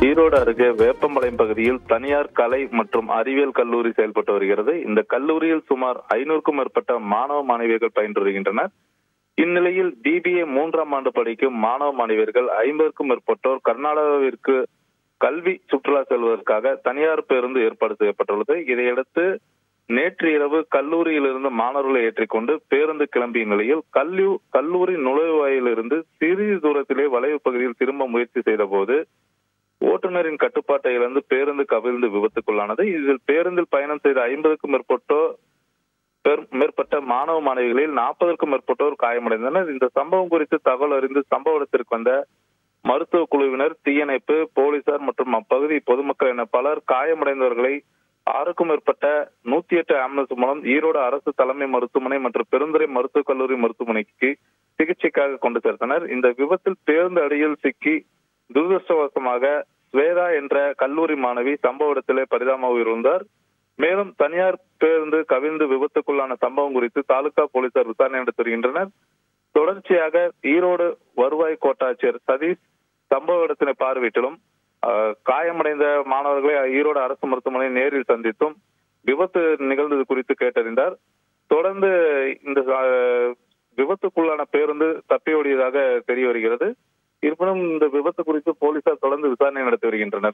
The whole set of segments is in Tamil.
ஈரோடு அருகே வேப்பம்பாளையம் பகுதியில் தனியார் கலை மற்றும் அறிவியல் கல்லூரி செயல்பட்டு வருகிறது இந்த கல்லூரியில் சுமார் ஐநூறுக்கும் மேற்பட்ட மாணவ மாணவியர்கள் பயின்று வருகின்றனர் இந்நிலையில் பிபிஏ மூன்றாம் ஆண்டு படிக்கும் மாணவ மாணவியர்கள் ஐம்பதுக்கும் மேற்பட்டோர் கர்நாடகாவிற்கு கல்வி சுற்றுலா செல்வதற்காக தனியார் பேருந்து ஏற்பாடு செய்யப்பட்டுள்ளது இதையடுத்து நேற்று இரவு கல்லூரியிலிருந்து மாணவர்களை ஏற்றிக்கொண்டு பேருந்து கிளம்பிய நிலையில் கல்லூ கல்லூரி நுழைவாயிலிருந்து சிறிது தூரத்திலே வளைவு பகுதியில் திரும்ப முயற்சி செய்த போது ஓட்டுநரின் கட்டுப்பாட்டை இழந்து பேருந்து கவிழ்ந்து விபத்துக்குள்ளானது இதில் பேருந்தில் பயணம் செய்த ஐம்பதுக்கும் மேற்பட்டோர் பேர்- மேற்பட்ட மாணவ மாணவிகளில் நாற்பதற்கும் மேற்பட்டோர் காயமடைந்தனர் இந்த சம்பவம் குறித்து தகவல் அறிந்து சம்பவ இடத்திற்கு வந்த மருத்துவ குழுவினர் தீயணைப்பு போலீசார் மற்றும் அப்பகுதி பொதுமக்கள் என பலர் காயமடைந்தவர்களை ஆறுக்கும் மேற்பட்ட நூத்தி எட்டு ஆம்புலன்ஸ் மூலம் ஈரோடு அரசு தலைமை மருத்துவமனை மற்றும் பெருந்துறை மருத்துவக் கல்லூரி மருத்துவமனைக்கு சிகிச்சைக்காக கொண்டு சேர்த்தனர் இந்த விபத்தில் பேருந்து அடியில் சிக்கி துரதிருஷ்டவசமாக ஸ்வேதா என்ற கல்லூரி மாணவி சம்பவ இடத்திலே பரிதாப உயிரிழந்தார் மேலும் தனியார் பேருந்து கவிழ்ந்து விபத்துக்குள்ளான சம்பவம் குறித்து தாலுகா போலீசார் விசாரணை நடத்தி வருகின்றனர் தொடர்ச்சியாக ஈரோடு வருவாய் கோட்டாட்சியர் சதீஷ் சம்பவ இடத்தினை பார்வையிட்டிலும் அஹ், காயமடைந்த மாணவர்களை ஈரோடு அரசு மருத்துவமனை நேரில் சந்தித்தும் விபத்து நிகழ்ந்தது குறித்து கேட்டறிந்தார் தொடர்ந்து இந்த அஹ், விபத்துக்குள்ளான பேருந்து தப்பியோடியதாக தெரிய வருகிறது இருப்பினும் இந்த விபத்து குறித்து போலீசார் தொடர்ந்து விசாரணை நடத்தி வருகின்றனர்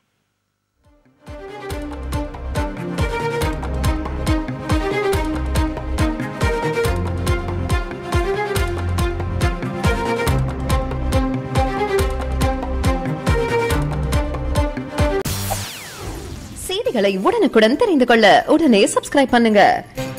செய்திகளை உடனுக்குடன் தெரிந்து கொள்ள உடனே சப்ஸ்கிரைப் பண்ணுங்க